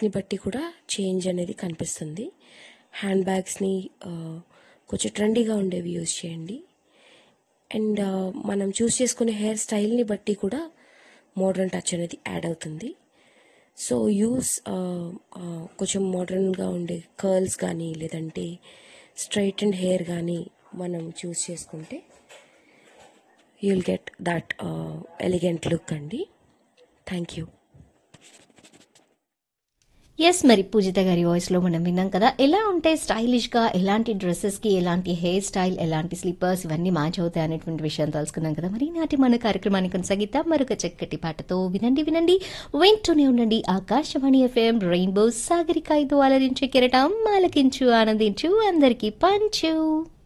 సైజ్ని బట్టి కూడా చేంజ్ అనేది కనిపిస్తుంది హ్యాండ్ బ్యాగ్స్ని కొంచెం ట్రెండీగా ఉండేవి యూజ్ చేయండి అండ్ మనం చూస్ చేసుకునే హెయిర్ స్టైల్ని బట్టి కూడా మోడర్న్ టచ్ అనేది యాడ్ అవుతుంది సో యూస్ కొంచెం మోడర్న్గా ఉండే కర్ల్స్ కానీ లేదంటే స్ట్రైట్ అండ్ హెయిర్ కానీ మనం చూస్ చేసుకుంటే you'll get that elegant look అండి థ్యాంక్ యూ ఎస్ మరి పూజిత గారి వాయిస్లో మనం విన్నాం కదా ఎలా ఉంటే స్టైలిష్గా ఎలాంటి డ్రెస్సెస్కి ఎలాంటి హెయిర్ స్టైల్ ఎలాంటి స్లిప్పర్స్ ఇవన్నీ మ్యాచ్ అవుతాయి అనేటువంటి విషయం తెలుసుకున్నాం కదా మరి నాటి మన కార్యక్రమాన్ని కొనసాగిద్దాం మరొక చక్కటి పాటతో వినండి వినండి వింటూనే ఉండండి ఆకాశవాణి ఎఫ్ఎం రెయిన్బో సాగరికాయతో అలరించే కిరటం ఆలకించు ఆనందించు అందరికీ పంచు